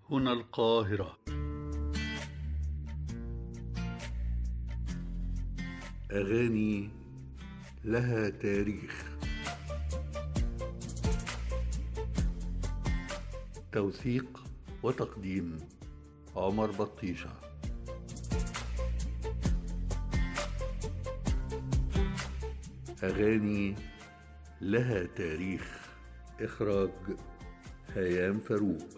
هنا القاهرة أغاني لها تاريخ توثيق وتقديم عمر بطيشة أغاني لها تاريخ إخراج هيام فاروق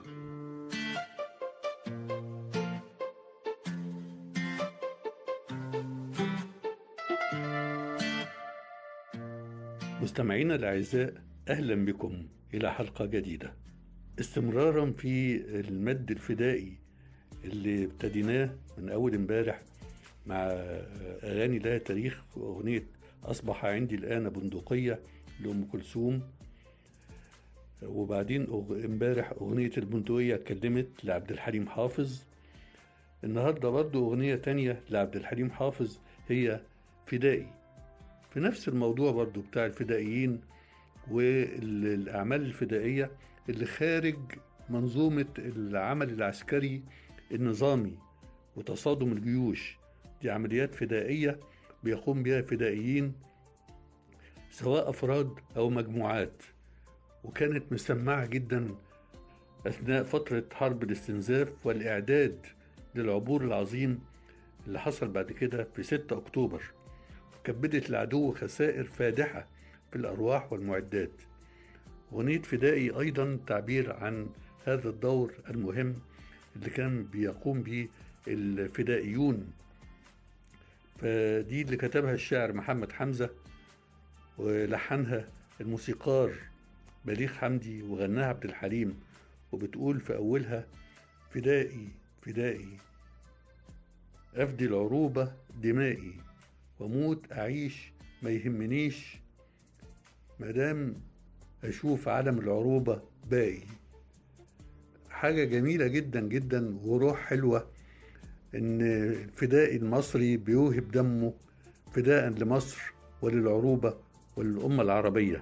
مستمعينا الأعزاء أهلا بكم إلى حلقة جديدة استمرارا في المد الفدائي اللي ابتديناه من أول امبارح مع أغاني لها تاريخ أغنية أصبح عندي الآن بندقية لأم كلثوم وبعدين امبارح أغنية البندقية اتكلمت لعبد الحليم حافظ النهاردة برضو أغنية تانية لعبد الحليم حافظ هي فدائي في نفس الموضوع برضو بتاع الفدائيين والأعمال الفدائية اللي خارج منظومة العمل العسكري النظامي وتصادم الجيوش دي عمليات فدائية بيقوم بها فدائيين سواء أفراد أو مجموعات وكانت مسمعة جدا أثناء فترة حرب الاستنزاف والإعداد للعبور العظيم اللي حصل بعد كده في 6 أكتوبر كبدت العدو خسائر فادحة في الأرواح والمعدات أغنية فدائي أيضا تعبير عن هذا الدور المهم اللي كان بيقوم به الفدائيون فدي اللي كتبها الشاعر محمد حمزة ولحنها الموسيقار بليغ حمدي وغناها عبد الحليم وبتقول في أولها فدائي فدائي أفدي العروبة دمائي واموت أعيش ما يهمنيش مادام أشوف علم العروبة باقي حاجة جميلة جدا جدا وروح حلوة إن الفدائي المصري بيوهب دمه فداء لمصر وللعروبة وللأمة العربية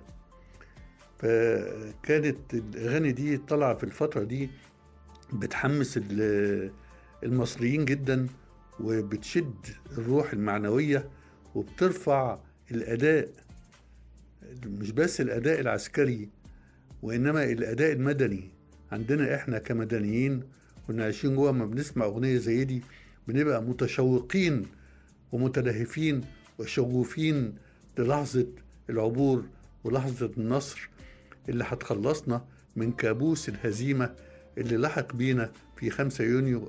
فكانت الأغاني دي طالعة في الفترة دي بتحمس المصريين جدا وبتشد الروح المعنوية وبترفع الأداء مش بس الأداء العسكري وإنما الأداء المدني عندنا إحنا كمدنيين كنا عايشين جوه ما بنسمع أغنية زي دي بنبقى متشوقين ومتلهفين وشغوفين للحظة العبور ولحظة النصر اللي هتخلصنا من كابوس الهزيمة اللي لحق بينا في 5 يونيو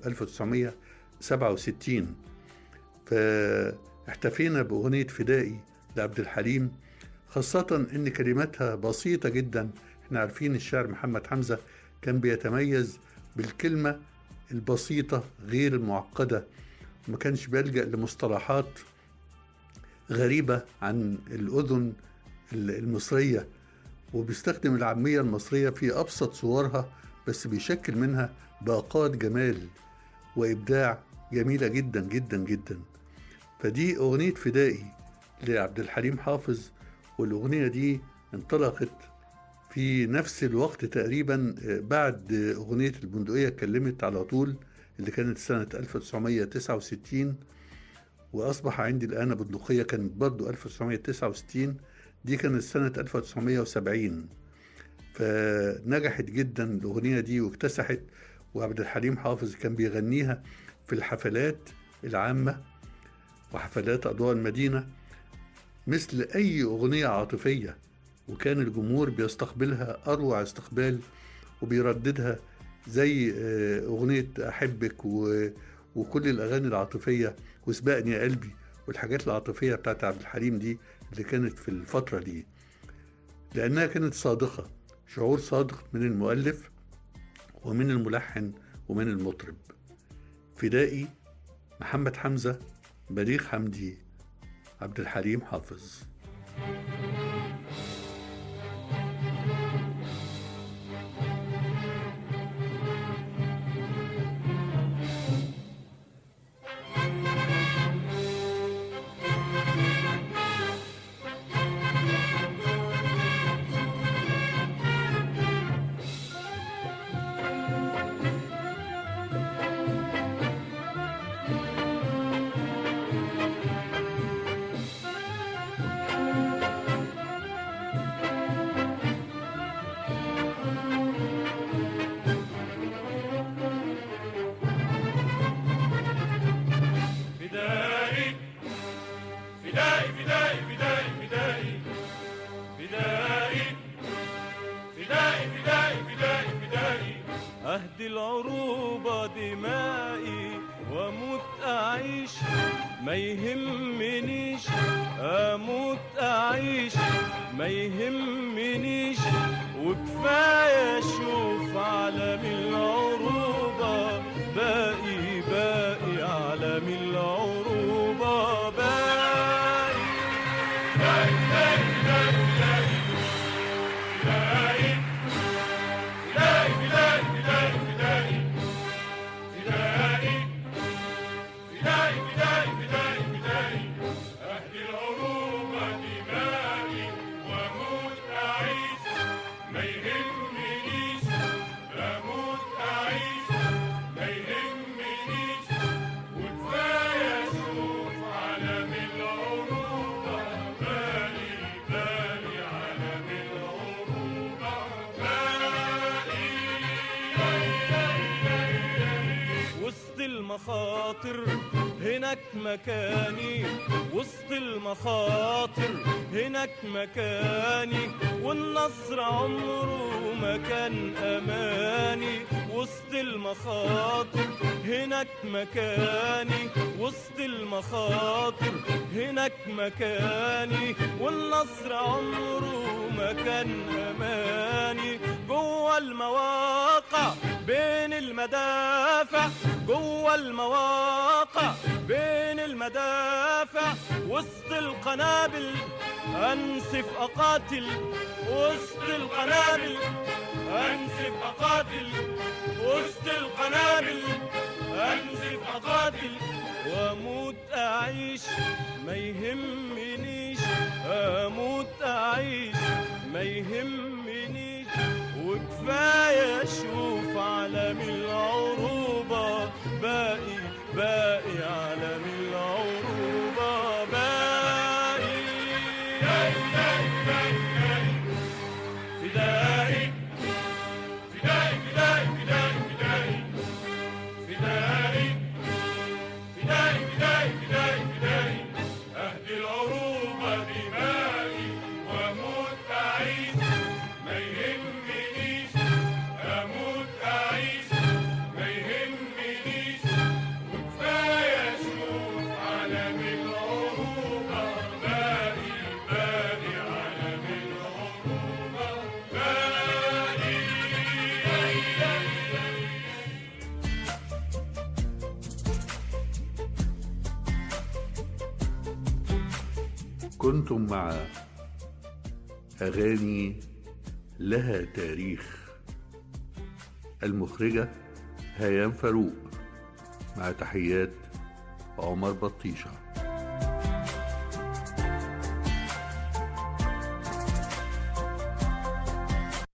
1967 فاحتفينا بأغنية فدائي لعبد الحليم خاصة إن كلماتها بسيطة جدا احنا عارفين الشاعر محمد حمزة كان بيتميز بالكلمة البسيطة غير المعقدة ما كانش بيلجأ لمصطلحات غريبة عن الأذن المصرية وبيستخدم العامية المصرية في أبسط صورها بس بيشكل منها باقات جمال وإبداع جميلة جدا جدا جدا فدي أغنية فدائي لعبد الحليم حافظ والأغنية دي انطلقت في نفس الوقت تقريبا بعد أغنية البندقية اتكلمت على طول اللي كانت سنة 1969 وأصبح عندي الآن بندقية كانت برضو 1969 دي كانت سنة 1970 فنجحت جدا الأغنية دي واكتسحت وعبد الحليم حافظ كان بيغنيها في الحفلات العامة وحفلات أضواء المدينة مثل أي أغنية عاطفية وكان الجمهور بيستقبلها أروع استقبال وبيرددها زي أغنية أحبك وكل الأغاني العاطفية وسبقني يا قلبي والحاجات العاطفية بتاعت عبد الحليم دي اللي كانت في الفترة دي لأنها كانت صادقة شعور صادق من المؤلف ومن الملحن ومن المطرب فدائي محمد حمزة بليغ حمدي عبد الحليم حافظ عهد العروبة دمائي واموت اعيش ما يهمنيش اموت اعيش ما يهمنيش وكفايه اشوف عالم العروبه باقي باقي عالم العروبه باقي وسط المخاطر هناك مكاني وسط المخاطر هناك مكاني والنصر عمره ما كان اماني وسط المخاطر هناك مكاني وسط المخاطر هناك مكاني والنصر عمره ما كان اماني جوه المواقع بين المدافع جوه المواقع بين المدافع وسط القنابل انسف اقاتل وسط القنابل انسف اقاتل وسط القنابل انسف اقاتل واموت اعيش ما يهمنيش اموت اعيش ما يهمنيش وكفايه اشوف عالم العروبه باقي باقي عالم العروبه باقي فدائي فدائي فدائي فدائي فدائي فدائي فدائي فدائي فدائي فدائي أهدي العروبة دمائي وأموت أعيش ما يهمنيش أموت أعيش ما يهمنيش وكفاية أشوف عالم العروبة باقي باقي عالم العروبة باقي كنتم مع أغاني لها تاريخ المخرجة هيام فاروق مع تحيات عمر بطيشه